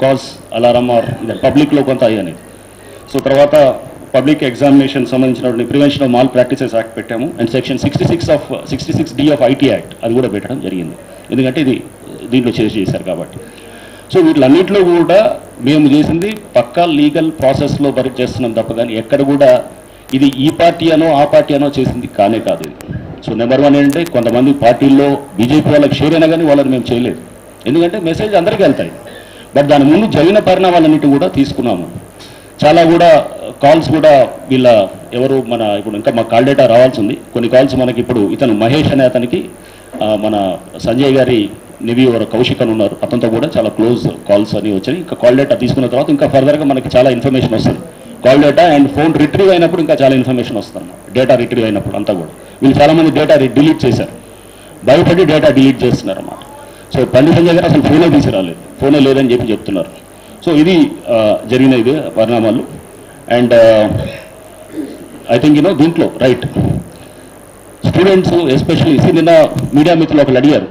Cause alarm are పబ్లిక్లో కొంత అయ్యి అనేది సో తర్వాత పబ్లిక్ ఎగ్జామినేషన్ సంబంధించినటువంటి prevention of malpractices act పెట్టాము and section sixty six of sixty six D of IT act అది కూడా పెట్టడం జరిగింది ఎందుకంటే ఇది దీంట్లో చేసి చేశారు కాబట్టి సో వీటిలన్నింటిలో కూడా మేము చేసింది పక్కా లీగల్ ప్రాసెస్లో వర్క్ చేస్తున్నాం తప్ప కానీ ఎక్కడ కూడా ఇది ఈ పార్టీ అనో ఆ పార్టీ అనో చేసింది కానే కాదు ఇది సో నెంబర్ వన్ ఏంటంటే కొంతమంది పార్టీల్లో బీజేపీ వాళ్ళకి షేర్ అయినా కానీ వాళ్ళని మేము చేయలేదు ఎందుకంటే మెసేజ్ అందరికీ వెళ్తాయి బట్ దాని ముందు జరిగిన పరిణామాలన్నిటి కూడా తీసుకున్నాము చాలా కూడా కాల్స్ కూడా వీళ్ళ ఎవరు మన ఇప్పుడు ఇంకా మా కాల్ డేటా రావాల్సి ఉంది కొన్ని కాల్స్ మనకి ఇప్పుడు ఇతను మహేష్ అనే అతనికి ఆ, మన సంజయ్ గారి నివి ఎవరు కౌశిక్ అని ఉన్నారు అతనితో కూడా చాలా క్లోజ్ కాల్స్ అని వచ్చాయి ఇంకా కాల్ డేటా తీసుకున్న తర్వాత ఇంకా ఫర్దర్గా మనకి చాలా ఇన్ఫర్మేషన్ వస్తుంది call data and phone retrieve అయినప్పుడు ఇంకా చాలా ఇన్ఫర్మేషన్ వస్తుంది డేటా రిట్రీవ్ అయినప్పుడు అంతా కూడా వీళ్ళు చాలా మంది డేటా డిలీట్ చేశారు భయపడి డేటా డిలీట్ చేస్తున్నారు అన్నమాట సో బండి సంజయ్ గారు అసలు ఫోనే తీసుకురాలేదు ఫోనే లేదని చెప్పి చెప్తున్నారు సో ఇది ఆ, జరిగిన ఇది పరిణామాలు అండ్ ఐ థింక్ యూనో దీంట్లో రైట్ స్టూడెంట్స్ ఎస్పెషల్లీ నిన్న మీడియా మిత్రులు ఒకళ్ళు అడిగారు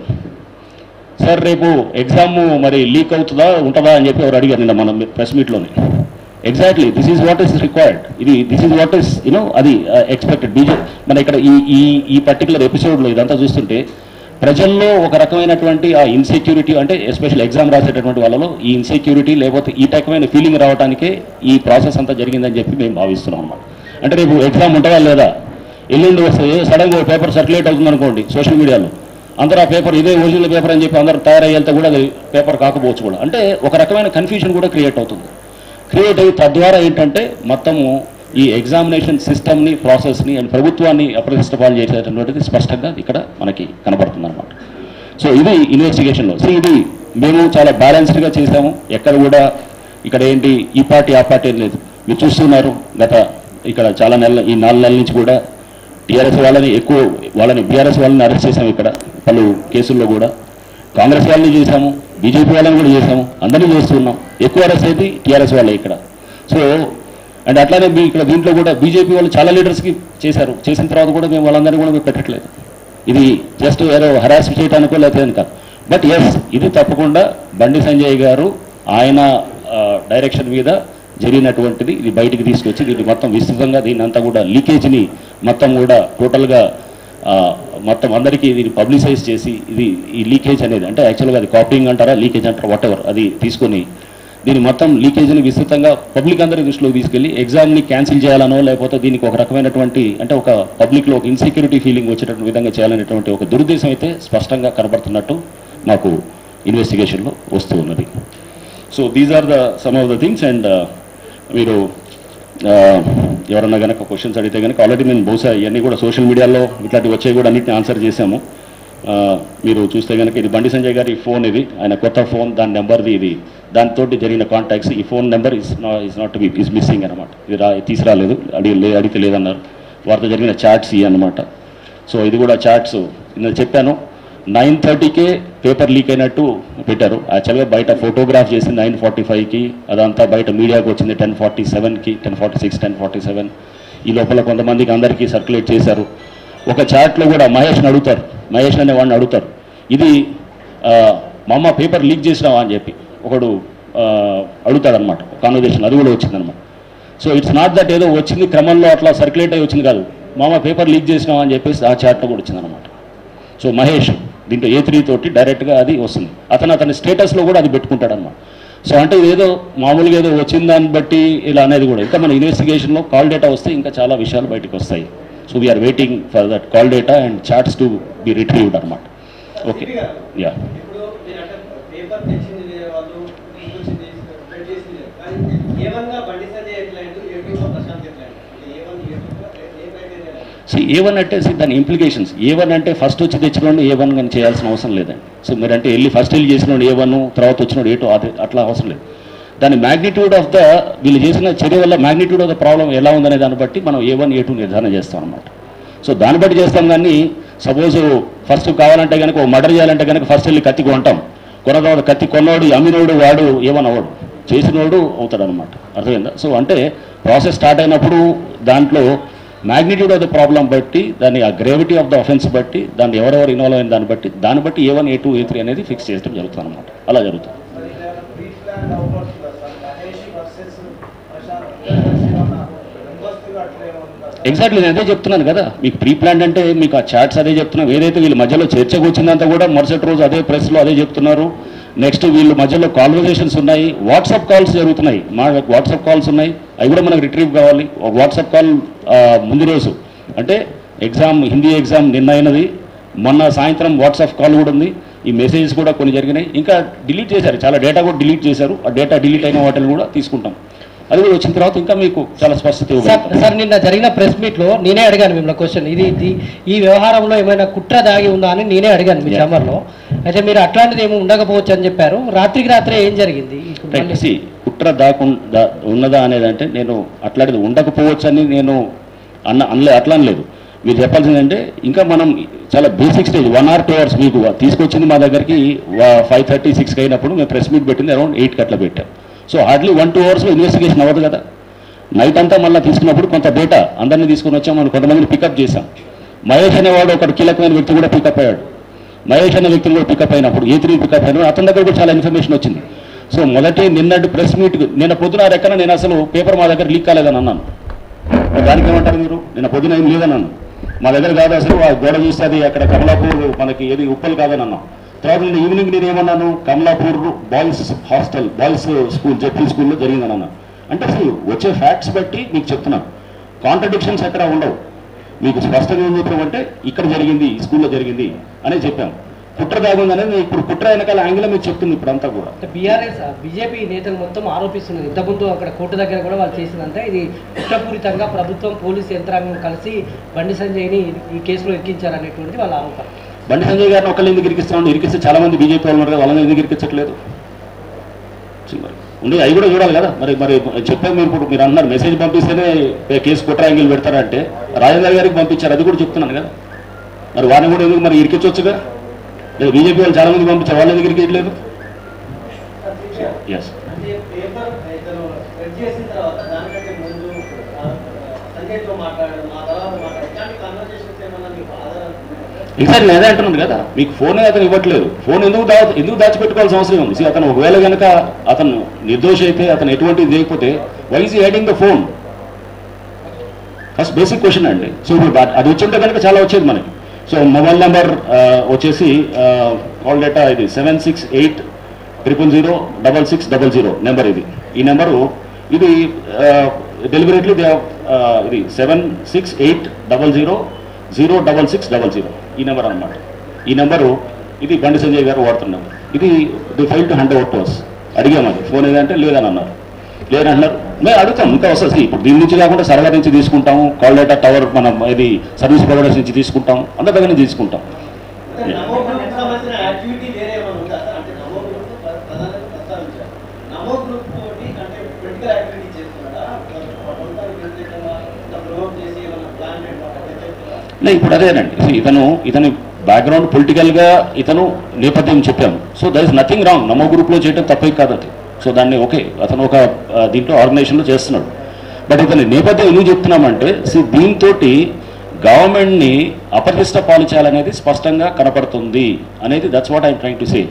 సార్ రేపు ఎగ్జామ్ మరి లీక్ అవుతుందా ఉంటుందా అని చెప్పి ఎవరు అడిగారు నిన్న మన ప్రెస్ మీట్లోనే exactly this is what is required ఇది this is what is you know అది ఎక్స్పెక్టెడ్ బీజే మన ఇక్కడ ఈ ఈ ఈ పర్టికులర్ ఎపిసోడ్లో ఇదంతా చూస్తుంటే ప్రజల్లో ఒక రకమైనటువంటి ఆ ఇన్సెక్యూరిటీ అంటే ఎస్పెషల్ ఎగ్జామ్ రాసేటటువంటి వాళ్ళలో ఈ ఇన్సెక్యూరిటీ లేకపోతే ఈ రకమైన ఫీలింగ్ రావడానికే ఈ ప్రాసెస్ అంతా జరిగిందని చెప్పి మేము భావిస్తున్నాం అన్నమాట అంటే రేపు ఎగ్జామ్ ఉంటుందా లేదా ఎల్లుండి వస్తే సడన్గా పేపర్ సర్క్యులేట్ అవుతుంది అనుకోండి సోషల్ మీడియాలో అందరూ ఆ పేపర్ ఇదే ఒరిజినల్ పేపర్ అని చెప్పి అందరూ తయారయ్యేంత కూడా అది పేపర్ కాకపోవచ్చు కూడా అంటే ఒక రకమైన కన్ఫ్యూజన్ కూడా క్రియేట్ అవుతుంది క్రియేట్ అయ్యి తద్వారా ఏంటంటే మొత్తము ఈ ఎగ్జామినేషన్ సిస్టమ్ని ప్రాసెస్ని అండ్ ప్రభుత్వాన్ని అప్రతిష్టపాలు చేసేటటువంటిది స్పష్టంగా ఇక్కడ మనకి కనబడుతుంది అనమాట సో ఇది ఇన్వెస్టిగేషన్లో సో ఇది మేము చాలా బ్యాలెన్స్డ్గా చేసాము ఎక్కడ కూడా ఇక్కడ ఏంటి ఈ పార్టీ ఆ పార్టీ అని లేదు మీరు చూస్తున్నారు గత ఇక్కడ చాలా నెలల ఈ నాలుగు నెలల నుంచి కూడా టీఆర్ఎస్ వాళ్ళని ఎక్కువ వాళ్ళని బీఆర్ఎస్ వాళ్ళని అరెస్ట్ చేసాము ఇక్కడ పలు కేసుల్లో కూడా కాంగ్రెస్ వాళ్ళని చేశాము బీజేపీ వాళ్ళని కూడా చేశాము అందరినీ చేస్తున్నాం ఎక్కువ అరెస్ట్ అయితే టీఆర్ఎస్ వాళ్ళే ఇక్కడ సో అండ్ అట్లానే మీ ఇక్కడ దీంట్లో కూడా బీజేపీ వాళ్ళు చాలా లీడర్స్కి చేశారు చేసిన తర్వాత కూడా మేము వాళ్ళందరినీ కూడా మేము పెట్టట్లేదు ఇది జస్ట్ ఏదో హరాస్ చేయడానికో లేకపోతే అని కాదు బట్ ఎస్ ఇది తప్పకుండా బండి సంజయ్ గారు ఆయన డైరెక్షన్ మీద జరిగినటువంటిది ఇది బయటికి తీసుకొచ్చి దీన్ని మొత్తం విస్తృతంగా దీన్ని అంతా కూడా లీకేజ్ని మొత్తం కూడా టోటల్గా ఆ, మొత్తం అందరికీ దీన్ని పబ్లిసైజ్ చేసి ఇది ఈ లీకేజ్ అనేది అంటే యాక్చువల్గా అది కాపీయింగ్ అంటారా లీకేజ్ అంటారా వాట్ ఎవర్ అది తీసుకొని దీని మొత్తం లీకేజ్ని విస్తృతంగా పబ్లిక్ అందరి దృష్టిలోకి తీసుకెళ్ళి ఎగ్జామ్ని క్యాన్సిల్ చేయాలనో లేకపోతే దీనికి ఒక రకమైనటువంటి అంటే ఒక పబ్లిక్లో ఒక ఇన్సెక్యూరిటీ ఫీలింగ్ వచ్చేటటువంటి విధంగా చేయాలనేటువంటి ఒక దురుద్దేశం అయితే స్పష్టంగా కనబడుతున్నట్టు మాకు ఇన్వెస్టిగేషన్లో వస్తూ ఉన్నది so these are the some of the things and మీరు ఆ, ఎవరన్నా కనుక క్వశ్చన్స్ అడిగితే కనుక ఆల్రెడీ మేము బహుశా ఇవన్నీ కూడా సోషల్ మీడియాలో ఇట్లాంటివి వచ్చాయి కూడా అన్నింటిని ఆన్సర్ చేశాము ఆ, మీరు చూస్తే కనుక ఇది బండి సంజయ్ గారి ఫోన్ ఇది ఆయన కొత్త ఫోన్ దాని నెంబర్ది ఇది దాంతో జరిగిన కాంటాక్ట్స్ ఈ ఫోన్ నెంబర్ ఇస్ నా is not be is missing అనమాట ఇది రా తీసుకురాలేదు అడిగి లే అడిగితే లేదన్నారు వారితో జరిగిన చాట్స్ ఇవి అనమాట సో ఇది కూడా చాట్స్ నేను చెప్పాను నైన్ థర్టీకే పేపర్ లీక్ అయినట్టు పెట్టారు యాక్చువల్గా బయట ఫోటోగ్రాఫ్ చేసింది నైన్ ఫార్టీ ఫైవ్కి అదంతా బయట మీడియాకి వచ్చింది టెన్ ఫార్టీ సెవెన్కి ten forty six ten forty seven ఈ లోపల కొంతమందికి అందరికీ సర్క్యులేట్ చేశారు ఒక చాట్లో కూడా మహేష్ని అడుగుతారు మహేష్ అనే వాడిని అడుగుతారు ఇది ఆ, మా అమ్మ పేపర్ లీక్ చేసినావా అని చెప్పి ఒకడు ఆ, అడుగుతాడనమాట కాన్వర్జేషన్ అది కూడా వచ్చిందనమాట సో ఇట్స్ నాట్ దట్ ఏదో వచ్చింది క్రమంలో అట్లా సర్క్యులేట్ అయ్యి వచ్చింది కాదు మామ పేపర్ లీక్ చేసినావా అని చెప్పేసి ఆ చాట్లో కూడా వచ్చిందనమాట సో మహేష్ దీంట్లో ఏ త్రీ తోటి డైరెక్ట్గా అది వస్తుంది అతను అతని స్టేటస్లో కూడా అది పెట్టుకుంటాడనమాట సో అంటే ఇదేదో మామూలుగా ఏదో వచ్చిన దాన్ని బట్టి ఇలా అనేది కూడా ఇంకా మన ఇన్వెస్టిగేషన్లో కాల్ డేటా వస్తే ఇంకా చాలా విషయాలు బయటకు వస్తాయి so we are waiting for that call data and chats to be retrieved అనమాట ఓకే యా ఇప్పుడు మీరు అంటే పేపర్ తెచ్చింది వేరే వాళ్ళు తీసుకొచ్చింది ప్రింట్ చేసింది వేరే. కానీ ఏమన్నా బండి సంజయ్ ఎట్లయిండు ఏటూలో ప్రశాంత్ ఎట్లయిండు A one A so A one అంటే see దాని ఇంప్లికేషన్స్ ఏ వన్ అంటే ఫస్ట్ వచ్చి తెచ్చినోడు ఏ వన్ కానీ చేయాల్సిన అవసరం లేదండి సో మీరు అంటే వెళ్ళి ఫస్ట్ వెళ్ళి చేసినోడు ఏ వన్ తర్వాత వచ్చినోడు ఏ టూ అది అట్లా అవసరం లేదు దాని మ్యాగ్నిట్యూడ్ ఆఫ్ ద వీళ్ళు చేసిన చర్య వల్ల మ్యాగ్నిట్యూడ్ ఆఫ్ ద ప్రాబ్లం ఎలా ఉందనే దాన్ని బట్టి మనం ఏ వన్ ఏ టూ నిర్ధారణ చేస్తాం అనమాట సో దాన్ని బట్టి చేస్తాం కానీ సపోజ్ ఫస్ట్ కావాలంటే కనుక ఒక మర్డర్ చేయాలంటే కనుక ఫస్ట్ వెళ్ళి కత్తి కొంటాం కొన్న తర్వాత కత్తి కొన్నోడు అమ్మినోడు వాడు ఏమని అవ్వడు చేసినోడు అవుతాడు అనమాట అర్థమైందా సో అంటే ప్రాసెస్ స్టార్ట్ అయినప్పుడు దాంట్లో మ్యాగ్నిట్యూడ్ ఆఫ్ ద ప్రాబ్లం బట్టి దాని ఆ గ్రేవిటీ ఆఫ్ ద అఫెన్స్ బట్టి దాన్ని ఎవరెవరు ఇన్వాల్వ్ అయిన దాన్ని బట్టి దాన్ని బట్టి A one A two A three అనేది ఫిక్స్ చేయడం జరుగుతుంది అనమాట అలా జరుగుతుంది ప్రీ ప్లాన్ అవుట్ అవుతుందా సార్ మహేష్ వర్సెస్ ప్రశాంత్ ఇద్దరు కలిసి ఏమన్నా ముందస్తుగా అట్లా ఏమన్నా సార్ ఎగ్జాక్ట్లీ నేను అదే చెప్తున్నాను కదా మీకు ప్రీ ప్లాన్ అంటే మీకు ఆ చాట్స్ అదే చెప్తున్నాం ఏదైతే వీళ్ళ మధ్యలో చర్చకు వచ్చిందంతా కూడా మరుసటి రోజు అదే ప్రెస్లో అదే చెప్తున్నారు నెక్స్ట్ వీళ్ళ మధ్యలో కాన్వర్జేషన్స్ ఉన్నాయి వాట్సాప్ కాల్స్ జరుగుతున్నాయి మా వాట్సాప్ కాల్స్ ఉన్నాయి అవి కూడా మనకు రిట్రీవ్ కావాలి ఒక వాట్సాప్ కాల్ ముందు రోజు అంటే ఎగ్జామ్ హిందీ ఎగ్జామ్ నిన్న అయినది మొన్న సాయంత్రం వాట్సాప్ కాల్ కూడా ఉంది ఈ మెసేజెస్ కూడా కొన్ని జరిగినాయి ఇంకా డిలీట్ చేశారు చాలా డేటా కూడా డిలీట్ చేశారు ఆ డేటా డిలీట్ అయిన వాటిని కూడా తీసుకుంటాం అది కూడా వచ్చిన తర్వాత ఇంకా మీకు చాలా స్పష్టత సార్ ఇవ్వగలుగుతాం సార్ నిన్న జరిగిన ప్రెస్ మీట్ లో నేనే అడిగాను మిమ్మల్ని క్వశ్చన్ ఇది ఇది- ఈ వ్యవహారంలో ఏమైనా కుట్ర దాగి ఉందా అని నేనే అడిగాను మీ Yeah. ఛాంబర్లో అయితే మీరు అట్లాంటిది ఏమి ఉండకపోవచ్చు అని చెప్పారు రాత్రికి రాత్రే ఏం జరిగింది ఇప్పుడు రైట్ మళ్ళీ- సి కుట్ర దాకుండా ఉన్నదా అనేది అంటే నేను అట్లాంటిది ఉండకపోవచ్చు అని నేను అన్న అనలే అట్లా అనలేదు మీరు చెప్పాల్సింది అంటే ఇంకా మనం చాలా basic stage one or two hours మీకు తీసుకొచ్చింది మా దగ్గరికి ఫైవ్ థర్టీ సిక్స్కి అయినప్పుడు మేము ప్రెస్ మీట్ పెట్టింది అరౌండ్ ఎయిట్కి అట్లా పెట్టాం సో హార్డ్లీ వన్ టూ అవర్స్లో ఇన్వెస్టిగేషన్ అవ్వదు కదా నైట్ అంతా మళ్ళీ తీసుకున్నప్పుడు కొంత డేటా అందరినీ తీసుకొని వచ్చాం మనం కొంతమందిని పికప్ చేశాం మహేష్ అనేవాడు ఒకడు కీలకమైన వ్యక్తి కూడా పికప్ అయ్యాడు మహేష్ అనే వ్యక్తిని కూడా పికప్ అయినప్పుడు ఏ త్రీ పికప్ అయినప్పుడు అతని దగ్గర కూడా చాలా ఇన్ఫర్మేషన్ వచ్చింది సో మొదటి నిన్నటి ప్రెస్ మీట్ నిన్న పొద్దున రెక్కన నేను అసలు పేపర్ మా దగ్గర లీక్ కాలేదని అన్నాను మరి దానికి ఏమంటారు మీరు నిన్న పొద్దున ఏం లేదని అన్నాను మా దగ్గర కాదు అసలు ఆ గోడ చూస్తే అది అక్కడ కమలాపూర్ మనకి ఏది ఉప్పల్ కాదని అన్నాం తర్వాత నిన్న ఈవినింగ్ నేను ఏమన్నాను Kamalapur boys hostel boys school ZP స్కూల్లో జరిగిందని అన్నాను అంటే అసలు వచ్చే ఫ్యాక్ట్స్ బట్టి మీకు చెప్తున్నాను కాంట్రడిక్షన్స్ ఎక్కడ ఉండవు మీకు స్పష్టంగా ఏం చెప్పామంటే ఇక్కడ జరిగింది ఈ స్కూల్లో జరిగింది అనే చెప్పాం కుట్ర దాగుందనేది ఇప్పుడు కుట్ర వెనకాల యాంగిల్ మీకు చెప్తుంది ఇప్పుడు అంతా కూడా అంటే బీఆర్ఎస్ బీజేపీ నేతలు మొత్తం ఆరోపిస్తున్నది ఇంతకుముందు అక్కడ కోర్టు దగ్గర కూడా వాళ్ళు చేసిందంటే ఇది కుట్రపూరితంగా ప్రభుత్వం పోలీసు యంత్రాంగం కలిసి బండి సంజయ్ని ఈ కేసులో ఎక్కించారనేటువంటిది వాళ్ళ ఆరోపణ బండి సంజయ్ గారిని ఒకళ్ళు ఎందుకు ఇరికిస్తున్నాడు ఇరికిస్తే చాలా మంది బీజేపీ వాళ్ళు ఉన్నారు కదా వాళ్ళని ఎందుకు ఇరికించట్లేదు చి మరి ఉండి అవి కూడా చూడాలి కదా మరి మరి చెప్పాము మీరు ఇప్పుడు మీరు అన్నారు మెసేజ్ పంపిస్తేనే ఏ కేసు కుట్ర యాంగిల్ పెడతారంటే రాజేంద్ర గారికి పంపించారు అది కూడా చెప్తున్నాను కదా మరి వారిని కూడా ఎందుకు మరి ఇరికించవచ్చుగా లేదు బీజేపీ వాళ్ళు చాలా మంది పంపించారు వాళ్ళు ఎందుకు ఇరికించలేదు ఎస్ అంటే పేపర్ ఇతను స్ప్రెడ్ చేసిన తర్వాత దానికంటే ముందు ఆ, సంజయ్తో మాట్లాడడం ఆ తర్వాత మాట్లాడడం ఇలాంటి కన్వర్సేషన్స్ ఏమన్నా మీకు ఆధారాలు ఉన్నాయా? ఈసారి నేను అదే అంటున్నాను కదా మీకు ఫోనే అతను ఇవ్వట్లేదు ఫోన్ ఎందుకు దా ఎందుకు దాచిపెట్టుకోవాల్సిన అవసరం ఉంది See, అతను ఒకవేళ కనుక అతను నిర్దోషి అయితే అతను ఎటువంటిది చేయకపోతే why's hiding the phone first basic question అండి సో ఇప్పుడు బా- అది వచ్చి ఉంటే కనుక చాలా వచ్చేది మనకి సో మొబైల్ నెంబర్ వచ్చేసి కాల్ డేటా ఇది seven six eight triple zero double six double zero number ఇది ఈ నెంబరు ఇది డెలివరీట్లీ ఇది seven six eight double zero zero double six double zero ఈ నెంబర్ అన్నమాట ఈ నెంబరు ఇది బండి సంజయ్ గారు వాడుతున్న నెంబర్ ఇది the file two hundred out verse అడిగాము అది ఫోన్ ఏదంటే లేదని అన్నారు లేదంటున్నారు మేము అడుగుతాం ఇంకా వస్తుంది See, ఇప్పుడు దీని నుంచి కాకుండా సర్వర్ నుంచి తీసుకుంటాము కాల్ డేటా టవర్ మనం ఇది సర్వీస్ ప్రొవైడర్స్ నుంచి తీసుకుంటాం అందరి దగ్గర నుంచి తీసుకుంటాం అంటే నమో గ్రూప్ సంబంధించిన యాక్టివిటీ వేరే ఏమైనా ఉందా సార్ అంటే నమో గ్రూప్ ప్రధానంగా ప్రస్తావించారు నమో గ్రూప్ తోటి అంటే పొలిటికల్ యాక్టివిటీ చేస్తున్నాడా కొంతమంది వ్యతిరేకంగా ప్రమోట్ చేసి ఏమైనా ప్లాన్ చేస్తున్నారా లే ఇప్పుడు అదేనండి See, ఇతను ఇతని బ్యాక్గ్రౌండ్ పొలిటికల్గా ఇతను నేపథ్యం చెప్పాము so there is nothing wrong Namo గ్రూప్లో చేయడం తప్పే కాదు అది సో దాన్ని ఓకే అతను ఒక ఆ, దీంట్లో ఆర్గనైజేషన్లో చేస్తున్నాడు బట్ ఇతని నేపథ్యం ఎందుకు చెప్తున్నామంటే సి దీంతో గవర్నమెంట్ని అపరిష్ట పాలు చేయాలనేది స్పష్టంగా కనపడుతుంది అనేది that's what I'm trying to say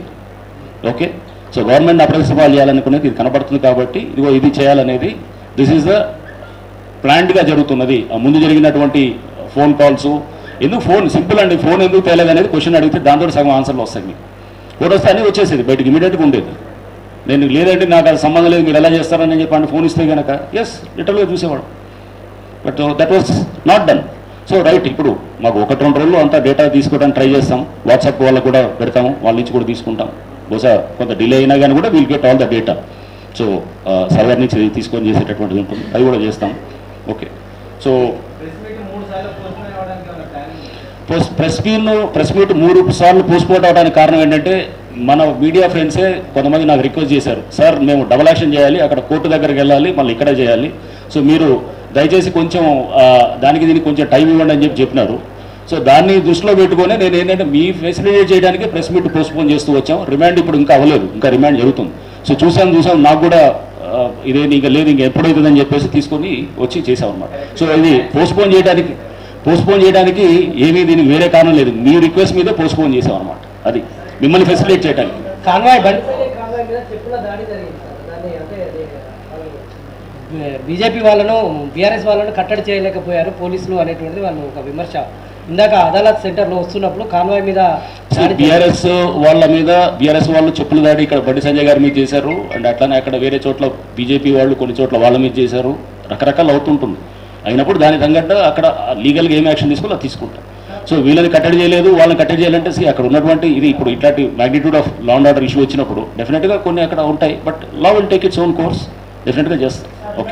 okay so government అప్రదిష్ట పాలు చేయాలనుకునేది ఇది కనపడుతుంది కాబట్టి ఇదిగో ఇది చేయాలనేది దిస్ ఈజ్ ద ప్లాంట్గా జరుగుతున్నది ఆ ముందు జరిగినటువంటి ఫోన్ కాల్స్ ఎందుకు ఫోన్ సింపుల్ అండి ఫోన్ ఎందుకు తేలేదు అనేది క్వశ్చన్ అడిగితే దాంతో సగం ఆన్సర్లు వస్తాయి మీకు ఫోన్ వస్తే అన్నీ వచ్చేసేది బయటకి ఇమీడియట్గా ఉండేది నేను లేదంటే నాకు అది సంబంధం లేదు మీరు ఎలా చేస్తారని చెప్పండి ఫోన్ ఇస్తే కనుక ఎస్ లిటరల్గా చూసేవాడు but that was not done so right ఇప్పుడు మాకు ఒకటి రెండు రోజులు అంతా డేటా తీసుకోవడానికి ట్రై చేస్తాం వాట్సాప్ వాళ్ళకు కూడా పెడతాము వాళ్ళ నుంచి కూడా తీసుకుంటాం బహుశా కొంత డిలే అయినా కానీ కూడా we'll get all the data so server నుంచి తీసుకొని చేసేటటువంటిది ఉంటుంది అది కూడా చేస్తాం ఓకే సో ప్రెస్ మీట్ మూడు సార్లు పోస్ట్ అవ్వడానికి ఏమైనా ప్లానింగ్ ప్రెస్ ప్రెస్ మీట్ను ప్రెస్ మీట్ మూడు సార్లు పోస్ట్పోర్ట్ అవడానికి కారణం ఏంటంటే మన మీడియా ఫ్రెండ్సే కొంతమంది నాకు రిక్వెస్ట్ చేశారు సార్ మేము డబల్ యాక్షన్ చేయాలి అక్కడ కోర్టు దగ్గరికి వెళ్ళాలి మళ్ళీ ఇక్కడ చేయాలి సో మీరు దయచేసి కొంచెం ఆ, దానికి దీనికి కొంచెం టైం ఇవ్వండి అని చెప్పి చెప్పినారు సో దాన్ని దృష్టిలో పెట్టుకొని నేను ఏంటంటే మీ ఫెసిలిటేట్ చేయడానికి ప్రెస్ మీట్ పోస్ట్పోన్ చేస్తూ వచ్చాం రిమాండ్ ఇప్పుడు ఇంకా అవ్వలేదు ఇంకా రిమాండ్ జరుగుతుంది సో చూసాం చూసాం నాకు కూడా ఆ, ఇదేంటి ఇంకా లేదు ఇంకా ఎప్పుడైతుందని చెప్పేసి తీసుకొని వచ్చి చేసాం అనమాట సో ఇది పోస్ట్పోన్ చేయడానికి పోస్ట్పోన్ చేయడానికి ఏమీ దీనికి వేరే కారణం లేదు మీ రిక్వెస్ట్ మీదే పోస్ట్పోన్ చేసాం అనమాట అది మిమ్మల్ని ఫెసిలిటేట్ చేయడానికి కాన్వాయ్ బండి కాన్వాయ్ మీద చెప్పుల దాడి జరిగింది సార్ దాన్ని బీజేపీ వాళ్ళను బీఆర్ఎస్ వాళ్ళను కట్టడి చేయలేకపోయారు పోలీసులు అనేటువంటిది వాళ్ళు ఒక విమర్శ ఇందాక అదాలత్ సెంటర్లో వస్తున్నప్పుడు కాన్వాయ్ మీద దాడి చేశారు. బీఆర్ఎస్ వాళ్ళ మీద బీఆర్ఎస్ వాళ్ళు చెప్పులు దాడి ఇక్కడ బండి సంజయ్ గారి మీద చేశారు అండ్ అట్లానే అక్కడ వేరే చోట్ల బీజేపీ వాళ్ళు కొన్ని చోట్ల వాళ్ళ మీద చేశారు రకరకాలు అవుతుంటుంది అయినప్పుడు దాని తగ్గట్టు అక్కడ లీగల్గా ఏం యాక్షన్ తీసుకోవాలో అది తీసుకుంటాం సో వీళ్ళని కట్టడి చేయలేదు వాళ్ళని కట్టడి చేయాలంటే see, అక్కడ ఉన్నటువంటి ఇది ఇప్పుడు ఇట్లాంటి magnitude of law and order issue వచ్చినప్పుడు డెఫినెట్గా కొన్ని అక్కడ ఉంటాయి but law will take its own course డెఫినెట్గా చేస్తాం ఓకే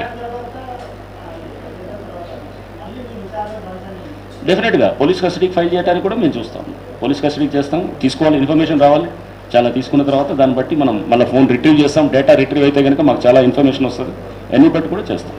డెఫినెట్గా పోలీస్ కస్టడీకి ఫైల్ చేయడానికి కూడా మేము చూస్తాం పోలీస్ కస్టడీకి చేస్తాం తీసుకోవాలి ఇన్ఫర్మేషన్ రావాలి చాలా తీసుకున్న తర్వాత దాన్ని బట్టి మనం మళ్ళీ ఫోన్ రిట్రీవ్ చేస్తాం డేటా రిట్రీవ్ అయితే కనుక మాకు చాలా ఇన్ఫర్మేషన్ వస్తుంది అన్ని బట్టి కూడా చేస్తాం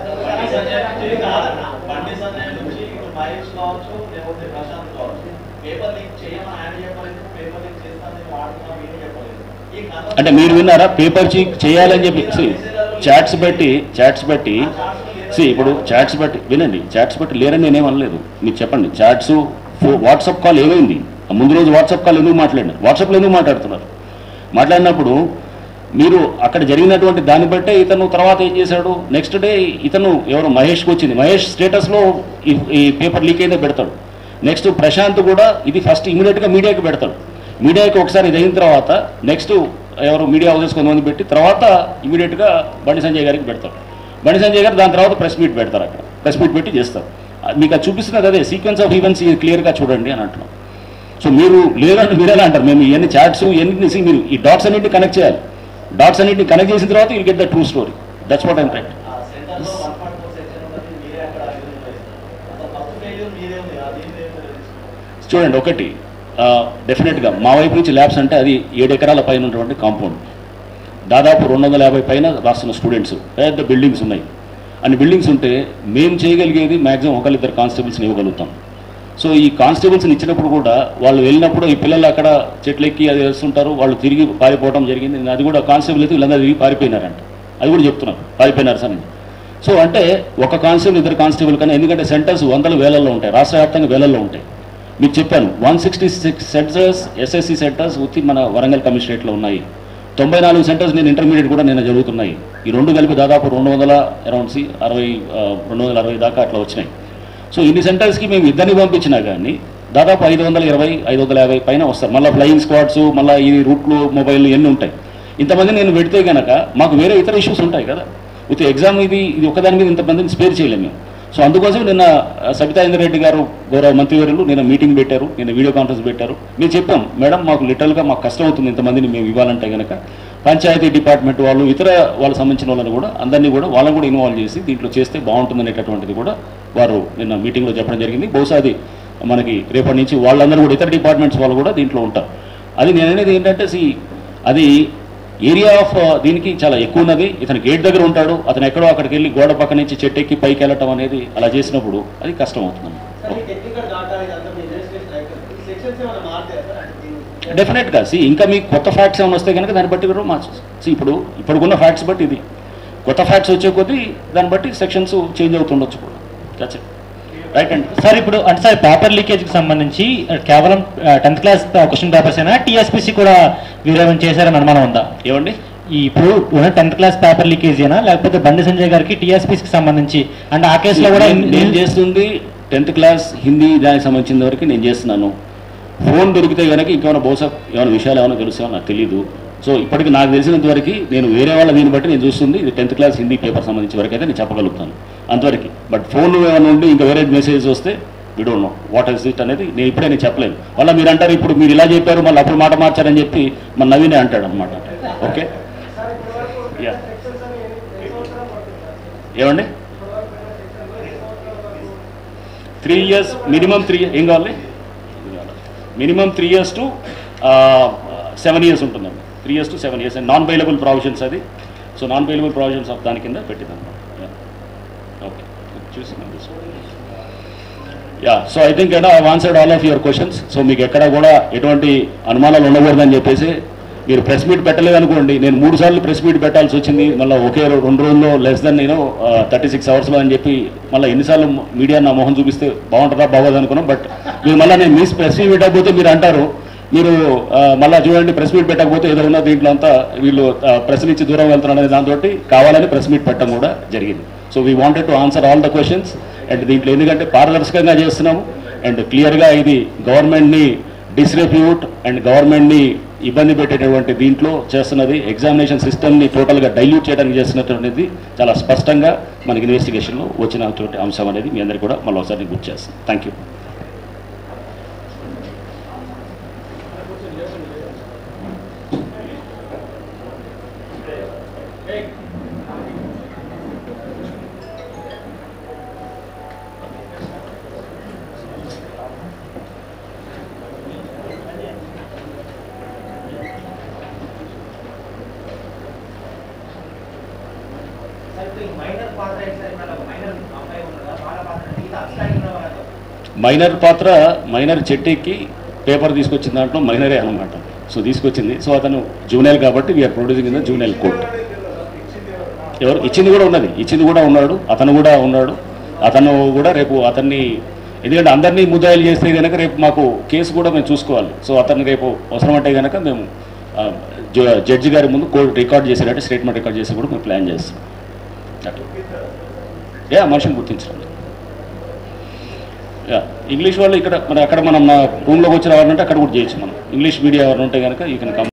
ఇది కాదన్న బండి సంజయ్ నుంచి ఇప్పుడు మహేష్ కావచ్చు లేకపోతే ప్రశాంత్ కావచ్చు పేపర్ లీక్ చేయమని ఆయన చెప్పలేదు పేపర్ లీక్ చేస్తానని వాడుతున్నా వీళ్ళు చెప్పలేదు ఈ కథ అంటే మీరు విన్నారా పేపర్ చీక్ చేయాలని చెప్పి చాట్స్ బట్టి చాట్స్ బట్టి సి ఇప్పుడు చాట్స్ బట్టి వినండి చాట్స్ బట్టి లేరని నేనేం అనలేదు మీరు చెప్పండి చాట్స్ వాట్సాప్ కాల్ ఏమైంది ఆ ముందు రోజు వాట్సాప్ కాల్ ఎందుకు మాట్లాడినారు వాట్సాప్లో ఎందుకు మాట్లాడుతున్నారు మాట్లాడినప్పుడు మీరు అక్కడ జరిగినటువంటి దాన్ని బట్టే ఇతను తర్వాత ఏం చేశాడు నెక్స్ట్ డే ఇతను ఎవరు మహేష్కి వచ్చింది మహేష్ స్టేటస్లో ఈ ఈ పేపర్ లీక్ అయితే పెడతాడు నెక్స్ట్ ప్రశాంత్ కూడా ఇది ఫస్ట్ ఇమీడియట్గా మీడియాకి పెడతాడు మీడియాకి ఒకసారి ఇది అయిన తర్వాత నెక్స్ట్ ఎవరు మీడియా హౌసెస్ కొంతమంది పెట్టి తర్వాత ఇమీడియట్గా బండి సంజయ్ గారికి పెడతారు బండి సంజయ్ గారు దాని తర్వాత ప్రెస్ మీట్ పెడతారు అక్కడ ప్రెస్ మీట్ పెట్టి చేస్తారు అది మీకు అది చూపిస్తున్నది అదే సీక్వెన్స్ ఆఫ్ ఈవెంట్స్ క్లియర్గా చూడండి అని అంటున్నాం సో మీరు లేదంటే మీరు ఎలా అంటారు మేము ఇవన్నీ చాట్స్ ఇవన్నీ see, మీరు ఈ డాట్స్ అన్నింటిని కనెక్ట్ చేయాలి డాట్స్ అన్నింటిని కనెక్ట్ చేసిన తర్వాత you get the true story that's what I'm right ఆ సెంటర్లో వన్ పాయింట్ ఫోర్ సెక్షన్ ఉన్నది మీరే అక్కడ ఐడెంటిఫై చేస్తారు అసలు ఫస్ట్ ఫెయిల్యూర్ మీదే ఉంది అది మీరే తెలుసుకోవాలి చూడండి ఒకటి డెఫినెట్గా మా వైపు నుంచి ల్యాబ్స్ అంటే అది ఏడు ఎకరాల పైన ఉన్నటువంటి కాంపౌండ్ దాదాపు రెండు వందల యాభై పైన రాస్తున్న స్టూడెంట్స్ పెద్ద బిల్డింగ్స్ ఉన్నాయి అన్ని బిల్డింగ్స్ ఉంటే మేము చేయగలిగేది మ్యాక్సిమం ఒకరిద్దరు కానిస్టేబుల్స్ని ఇవ్వగలుగుతాం సో ఈ కానిస్టేబుల్స్ని ఇచ్చినప్పుడు కూడా వాళ్ళు వెళ్ళినప్పుడు ఈ పిల్లలు అక్కడ చెట్లెక్కి అది వేస్తుంటారు వాళ్ళు తిరిగి పారిపోవడం జరిగింది అది కూడా కానిస్టేబుల్ అయితే వీళ్ళందరూ తిరిగి పారిపోయినారంట అది కూడా చెప్తున్నారు పారిపోయినారు సార్ అని. సో అంటే ఒక కానిస్టేబుల్ ఇద్దరు కానిస్టేబుల్ కన్నా ఎందుకంటే సెంటర్స్ వందల వేలల్లో ఉంటాయి రాష్ట్ర వ్యాప్తంగా వేలల్లో ఉంటాయి మీకు చెప్పాను one sixty six centres SSC centres ఉత్తి మన వరంగల్ కమిషనరేట్లో ఉన్నాయి తొంభై నాలుగు సెంటర్స్ నేను ఇంటర్మీడియట్ కూడా నేను జరుగుతున్నాయి ఈ రెండు కలిపి దాదాపు రెండు వందల అరౌండ్ సి అరవై ఆ, రెండు వందల అరవై దాకా అట్లా వచ్చినాయి సో ఇన్ని సెంటర్స్కి మేము ఇద్దరిని పంపించినా కానీ దాదాపు ఐదు వందల ఇరవై ఐదు వందల యాభై పైన వస్తారు మళ్ళీ ఫ్లయింగ్ స్క్వాడ్స్ మళ్ళీ ఈ రూట్లు మొబైల్ ఇవన్నీ ఉంటాయి ఇంతమంది నేను పెడితే కనుక మాకు వేరే ఇతర ఇష్యూస్ ఉంటాయి కదా విత్ ఎగ్జామ్ ఇది ఇది ఒకదాని మీద ఇంతమందిని స్పేర్ చేయలేము మేము సో అందుకోసం నిన్న ఆ, సబితా ఇంద్రెడ్డి గారు గౌరవ మంత్రివర్యులు నిన్న మీటింగ్ పెట్టారు నిన్న వీడియో కాన్ఫరెన్స్ పెట్టారు మేము చెప్పాం మేడం మాకు లిటరల్గా మాకు కష్టం అవుతుంది ఇంతమందిని మేము ఇవ్వాలంటే కనుక పంచాయతీ డిపార్ట్మెంట్ వాళ్ళు ఇతర వాళ్ళకి సంబంధించిన వాళ్ళని కూడా అందరినీ కూడా వాళ్ళని కూడా ఇన్వాల్వ్ చేసి దీంట్లో చేస్తే బాగుంటుంది అనేటటువంటిది కూడా వారు నిన్న మీటింగ్లో చెప్పడం జరిగింది బహుశా అది మనకి రేపటి నుంచి వాళ్ళందరూ కూడా ఇతర డిపార్ట్మెంట్స్ వాళ్ళు కూడా దీంట్లో ఉంటారు అది నేను అనేది ఏంటంటే సి అది ఏరియా ఆఫ్ దీనికి చాలా ఎక్కువ ఉన్నది ఇతను గేట్ దగ్గర ఉంటాడు అతను ఎక్కడో అక్కడికి వెళ్ళి గోడ పక్క నుంచి చెట్టు ఎక్కి పైకి వెళ్ళటం అనేది అలా చేసినప్పుడు అది కష్టం అవుతుంది సార్ ఈ టెక్నికల్ డాటా ఇదంతా మీ ఇన్వెస్టిగేషన్ అయిపోయింది సెక్షన్స్ ఏమైనా మారుతాయా సార్ అంటే దీన్ని డెఫినెట్గా సి ఇంకా మీకు కొత్త ఫ్యాక్ట్స్ ఏమైనా వస్తే కనుక దాన్ని బట్టి కూడా మార్చు సి ఇప్పుడు ఇప్పుడున్న ఫ్యాక్ట్స్ బట్టి ఇది కొత్త ఫ్యాక్ట్స్ వచ్చే కొద్దీ దాన్ని బట్టి సెక్షన్స్ చేంజ్ అవుతుండొచ్చు కూడా దట్స్ రైట్ అండి సార్ ఇప్పుడు అంటే సార్ పేపర్ లీకేజ్కి సంబంధించి కేవలం టెన్త్ క్లాస్ క్వశ్చన్ పేపర్స్ అయినా టీఎస్పీసీ కూడా వీరేమని చేశారని అనుమానం ఉందా ఏమండి ఈ ఇప్పుడు ఉన్న టెన్త్ క్లాస్ పేపర్ లీకేజ్ అయినా లేకపోతే బండి సంజయ్ గారికి టీఎస్పీసీకి సంబంధించి అంటే ఆ కేసులో కూడా నేను- నేను చేస్తుంది టెన్త్ క్లాస్ హిందీ దానికి సంబంధించిన వరకు నేను చేస్తున్నాను ఫోన్ దొరికితే కనుక ఇంకేమైనా బహుశా ఏమైనా విషయాలు ఏమైనా తెలుస్తాయో నాకు తెలియదు సో ఇప్పటికి నాకు తెలిసినంత వరకు నేను వేరే వాళ్ళ దీన్ని బట్టి నేను చూస్తుంది ఇది టెన్త్ క్లాస్ హిందీ పేపర్ సంబంధించి వరకు అయితే నేను చెప్పగలుగుతాను అంతవరకు బట్ ఫోన్ ఏమైనా ఉండి ఇంకా వేరే మెసేజ్ వస్తే we do know what is it అనేది నేను ఇప్పుడే నేను చెప్పలేను మళ్ళీ మీరు అంటారు ఇప్పుడు మీరు ఇలా చెప్పారు మళ్ళీ అప్పుడు మాట మార్చారని చెప్పి మన నవీనే అంటాడు అనమాట ఓకే యా ఏమండి త్రీ ఇయర్స్ మినిమం త్రీ ఏం కావాలి minimum three years to seven years ఉంటుందండి three years to seven years and non bailable provisions అది so non bailable provisions of దాని కింద పెట్టిందన్నమాట ఓకే చూసి ya so I think I answered all of your questions so మీకు ఎక్కడ కూడా ఎటువంటి అనుమానాలు ఉండకూడదని చెప్పేసి మీరు ప్రెస్ మీట్ పెట్టలేదు అనుకోండి నేను మూడు సార్లు ప్రెస్ మీట్ పెట్టాల్సి వచ్చింది మళ్ళీ ఒకే రో- రెండు రోజుల్లో లెస్ దెన్ నేను థర్టీ సిక్స్ అవర్స్లో అని చెప్పి మళ్ళీ ఎన్నిసార్లు మీడియా నా మొహం చూపిస్తే బాగుంటుందా బాగోదు అనుకున్నాం బట్ మీరు మళ్ళీ నేను మిస్ ప్రెస్ మీట్ పెట్టకపోతే మీరు అంటారు మీరు ఆ, మళ్ళా చూడండి ప్రెస్ మీట్ పెట్టకపోతే ఏదో ఉన్న దీంట్లో అంతా వీళ్ళు ప్రెస్ నుంచి దూరం వెళ్తున్నారు అనే దాంతో కావాలని ప్రెస్ మీట్ పెట్టడం కూడా జరిగింది so we wanted to answer all the questions and దీంట్లో ఎందుకంటే పారదర్శకంగా చేస్తున్నాము అండ్ క్లియర్గా ఇది గవర్నమెంట్ని డిస్రెప్యూట్ అండ్ గవర్నమెంట్ని ఇబ్బంది పెట్టేటటువంటి దీంట్లో చేస్తున్నది ఎగ్జామినేషన్ సిస్టమ్ని టోటల్గా డైల్యూట్ చేయడానికి చేస్తున్నటువంటిది చాలా స్పష్టంగా మనకి ఇన్వెస్టిగేషన్లో వచ్చినటువంటి అంశం అనేది మీ అందరికీ కూడా మళ్ళీ ఒకసారి గుర్తు చేస్తాను థ్యాంక్ యూ మైనర్ పాత్ర ఏంటి సార్ ఇక్కడ మైనర్ అమ్మాయి ఉన్నదా వాళ్ళ పాత్ర మిగతా అబ్స్ట్రాక్ట్ ఉన్న వాళ్ళతో మైనర్ పాత్ర మైనర్ చెట్టుకి పేపర్ తీసుకొచ్చిన దాంట్లో మైనరే అనమాట సో తీసుకొచ్చింది సో అతను జూనియర్ కాబట్టి we are producing in the junior court ఎవరు ఇచ్చింది కూడా ఉన్నది ఇచ్చింది కూడా ఉన్నాడు అతను కూడా ఉన్నాడు అతను కూడా రేపు అతన్ని ఎందుకంటే అందరినీ ముద్దాయిలు చేస్తే కనుక రేపు మాకు కేసు కూడా మేము చూసుకోవాలి సో అతన్ని రేపు అవసరమంటే కనుక మేము ఆ, జ- జడ్జి గారి ముందు కోర్టు రికార్డ్ చేసేటట్టు స్టేట్మెంట్ రికార్డ్ చేసి కూడా మేము ప్లాన్ చేస్తాం అట్లా యా మనిషిని గుర్తించడం యా ఇంగ్లీష్ వాళ్ళు ఇక్కడ మన అక్కడ మనం రూమ్లోకి వచ్చిన వారంటే అక్కడ కూడా చేయొచ్చు మనం ఇంగ్లీష్ మీడియా ఎవరు ఉంటే కనుక ఈ కెన్ కమ్